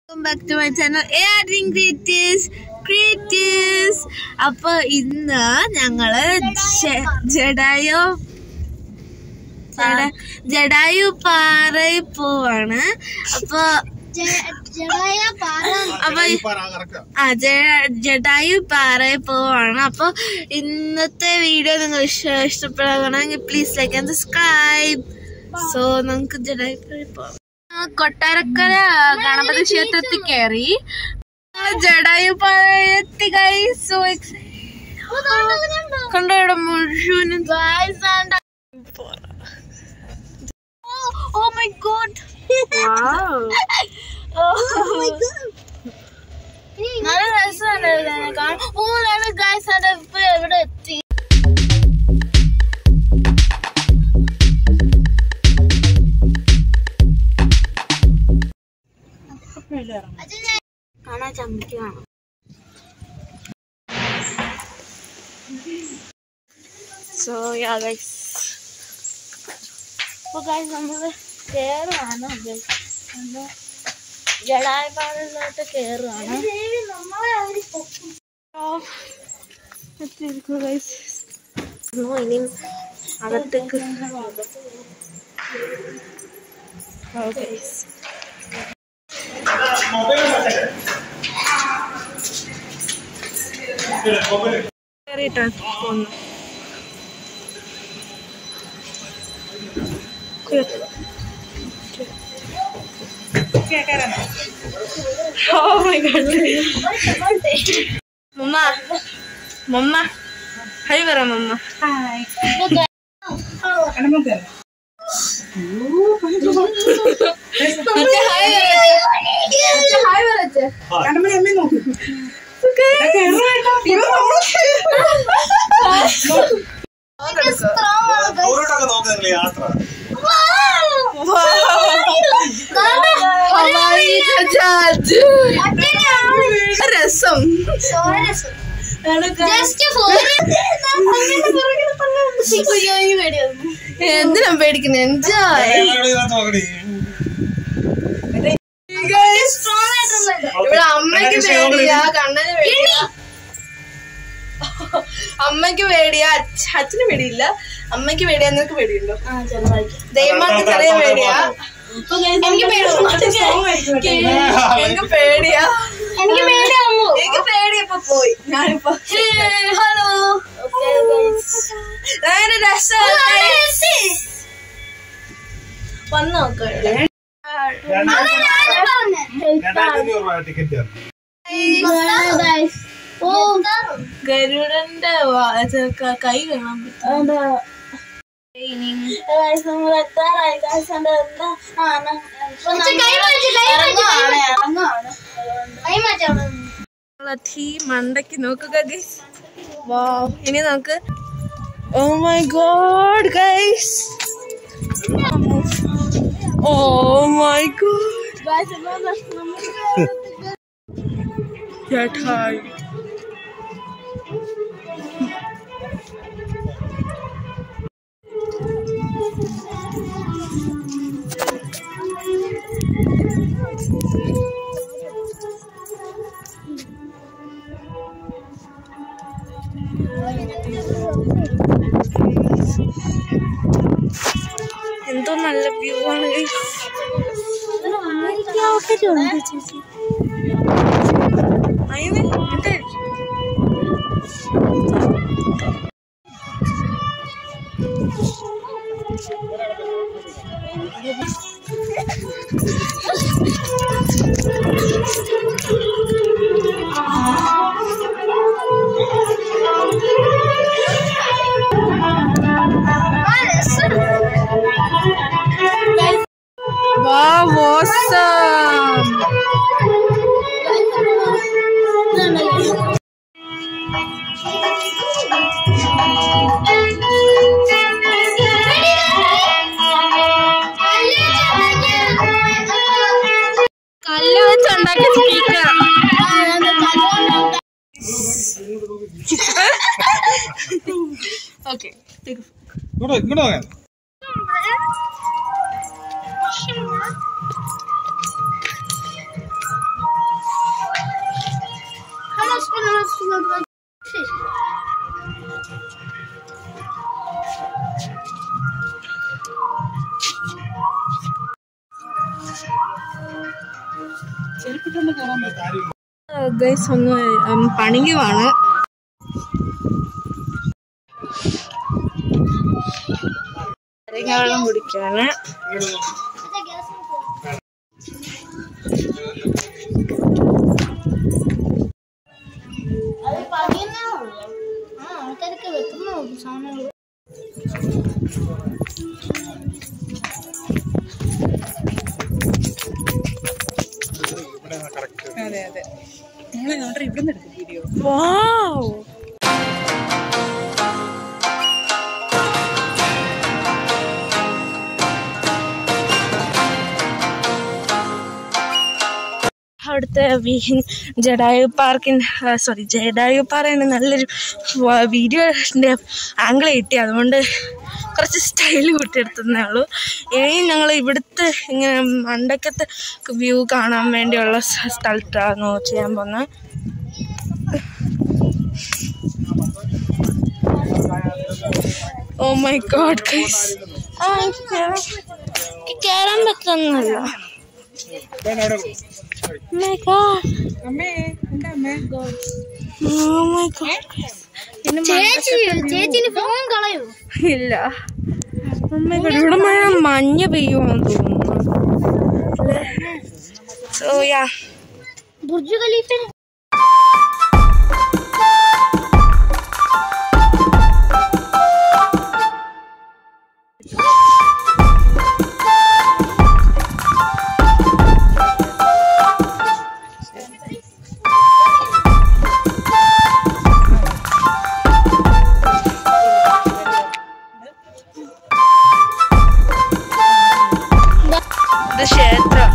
Welcome back to my channel airing creatives creatives അപ്പൊ ഇന്ന് ഞങ്ങള് ജ- ജഡായു ജഡ- ജഡായു പാറയിൽ പോവാണ് അപ്പൊ അപ്പൊ ആ ജ- ജഡായു പാറയിൽ പോവാണ് അപ്പൊ ഇന്നത്തെ വീഡിയോ നിങ്ങൾ ഇഷ്ട- ഇഷ്ടപ്പെടുകയാണെങ്കിൽ please like and subscribe so നമുക്ക് ജഡായു പാറയിൽ പോവാം ആ, കൊട്ടാരക്കര ഗണപതി ക്ഷേത്രത്തിൽ കയറി ഞങ്ങള് ജഡായു പാറയെത്തി ഗൈസ് സോ കണ്ടോ ഇവിടെ മുഴുവനും ഓ മൈ ഗോഡ് നല്ല രസമാണ് കാണാൻ ഓ നല്ല ഗൈസ് അത് ഇപ്പൊ എവിടെ എത്തി കാണാൻ ചമ്മിക്കുകയാണ് സോ യാ ഗൈസ് അപ്പോൾ ഗൈസ് നമ്മൾ കയറുകയാണ് നമ്മൾ ജഡായപാടിലോട്ട് കയറുകയാണ് എത്തിയിരിക്കും ഗൈസ് ഇനി അകത്തേക്ക് ഓ ഗൈസ് കയറിയിട്ടാണ് പോകുന്നു Oh my god. Mamma mamma hi പറ മമ്മ ഹായ് പറച്ചേ ദൂരോട്ടൊക്കെ നോക്കുന്നില്ല യാത്ര ഹവായി ജാജ് രസം എന്തിനാ പേടിക്കുന്നത് എൻജോയ് നോക്കണേ ഇവിടെ അമ്മയ്ക്ക് പേടിയാ കണ്ണന് പേടിയാ അമ്മയ്ക്ക് പേടിയാ അച്ഛ- അച്ഛന് പേടിയില്ല അമ്മയ്ക്ക് പേടിയാ നിനക്ക് പേടിയുണ്ടോ ദൈവമാർക്ക് ചെറിയ പേടിയാ എനിക്ക് പേടിയാ എനിക്ക് പേടിയാ എനിക്ക് പേടിയാമോ എനിക്ക് പേടി ഇപ്പൊ പോയി ഞാനിപ്പോ ഹലോ ഞാൻ രസം വന്നു നോക്കാം രണ്ടായിരത്തി അഞ്ഞൂറ് രൂപ ടിക്കറ്റ് ഗരുഡന്റെ വാ- ചെ- ക- കൈ കാണാൻ പറ്റും തീ മണ്ടയ്ക്ക് നോക്കുക ഗൈസ് വാ ഇനി നമുക്ക് oh my god guys oh my god Jatayu എന്തോ നല്ല വ്യൂ ആണ് guys. അയ്യോ, എന്തായിരിക്കും? Wow, awesome! കല്ല് വെച്ചുണ്ടാക്കിയ സ്പീക്കർ ഓക്കെ ഇങ്ങോട്ട് ഇങ്ങോട്ട് നോക്കാൻ ഇങ്ങോട്ട് നോക്ക്. ശരി. ഗൈസ് ഒന്ന് ഉം, പണിയുവാണ് നാരങ്ങ വെള്ളം കുടിക്കാണ് ഇതാ ഗ്യാസ് നോക്ക്. അത് പണിയുന്നേ ഉള്ളൂ. ആ, ആൾക്കാരൊക്കെ വെക്കുന്നേ ഉള്ളൂ സാധനങ്ങൾ അതെ അതെ നിങ്ങൾ ഇങ്ങോട്ട് ഇവിടുന്ന് എടുക്കും വീഡിയോ വാവ് അവിടുത്തെ വി- ജഡായു പാർക്കിൻ സോറി ജഡായു പാറയാണ് നല്ലൊരു വീഡിയോൻ്റെ ആംഗിൾ കിട്ടി അതുകൊണ്ട് കുറച്ച് സ്റ്റൈൽ കൂട്ടിയെടുത്തതേ ഉള്ളൂ ഇനി ഞങ്ങൾ ഇവിടുത്തെ ഇങ്ങനെ മണ്ടക്കത്തെ വ്യൂ കാണാൻ വേണ്ടിയുള്ള സ്ഥ- സ്ഥലത്താണ് ചെയ്യാൻ പോകുന്നത് ഓ മൈ ഗോഡ് ഗൈസ് ആ എനിക്ക് കേറാൻ എനിക്ക് കേറാൻ പറ്റുന്നില്ല മൈ ഗോഡ് അമ്മേ എന്താ അമ്മേ ഓ മൈ ഗോഡ് പിന്നെ ചേച്ചി ചേച്ചിന് ഫോൺ കളയൂ ഇല്ല ഓ മൈ ഗോഡ് ഇവിടെ മഴ മഞ്ഞ പെയ്യുമെന്ന് തോന്നുന്നു സോ യാ ബുർജ് ഖലീഫ ഇത് ക്ഷേത്രം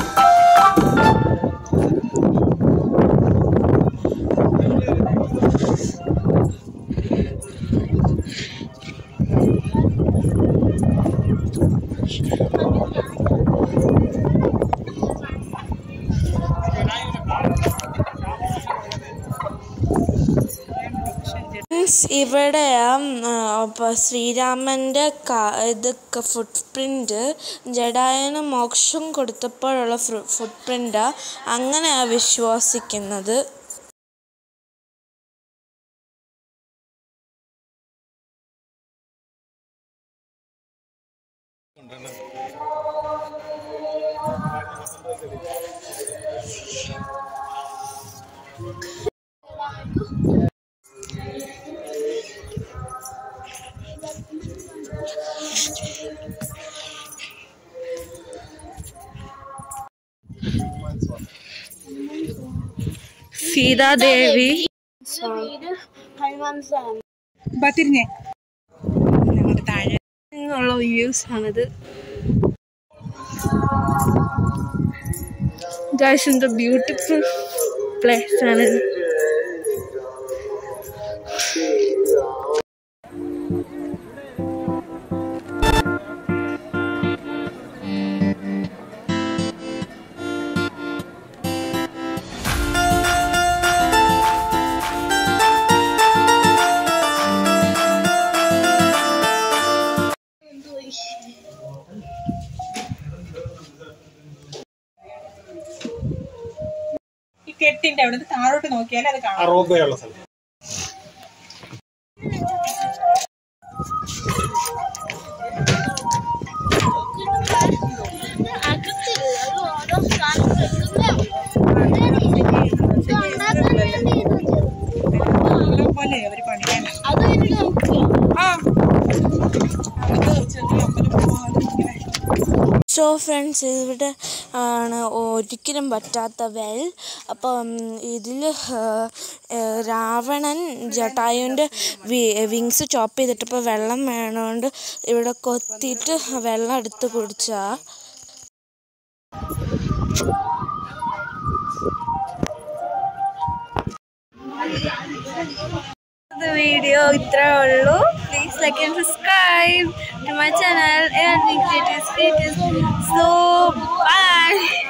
മീൻസ് ഇവിടെ ഇപ്പോൾ ശ്രീരാമൻ്റെ ഇത് ഫുട് പ്രിൻ്റ് ജഡായന് മോക്ഷം കൊടുത്തപ്പോഴുള്ള ഫുട് പ്രിൻ്റാണ് അങ്ങനെയാണ് വിശ്വസിക്കുന്നത് സീതാദേവി ഹനുമാൻ സ്വാമി ബാ തിരിഞ്ഞേ ഞങ്ങളുടെ താഴെ നിന്നുള്ള വ്യൂസ് ആണിത് ഗായ്സ് എന്ത് ബ്യൂട്ടിഫുൾ പ്ലേസ് ആണിത് ഈ കെട്ടിന്റെ അവിടെ നിന്ന് താഴോട്ട് നോക്കിയാൽ അത് ആ കാണാം റോപ്പ് വേ ഉള്ള സ്ഥലം അകത്തില്ല അത് ഓരോ സാധനം വെക്കുന്നേ ഇത് ഉണ്ടാക്കാൻ വേണ്ടി ഇത് ചെയ്തു. ഇവിടെ പോലെ അവര് പണിയാൻ അത് കഴിഞ്ഞിട്ട് നമുക്ക് ആ അത് ചെറിയ അമ്പലം പോവാതെ ഇങ്ങനെ സോ ഫ്രണ്ട്സ് ഇവിടെ ആണ് ഒരിക്കലും പറ്റാത്ത വെൽ അപ്പം ഇതിൽ രാവണൻ ജട്ടായുവിൻ്റെ വിങ്സ് ചോപ്പ് ചെയ്തിട്ടപ്പോൾ വെള്ളം വേണോണ്ട് ഇവിടെ കൊത്തിയിട്ട് വെള്ളം എടുത്ത് കുടിച്ചാ വീഡിയോ ഇത്രേ ഉള്ളൂ please like and subscribe to my channel so by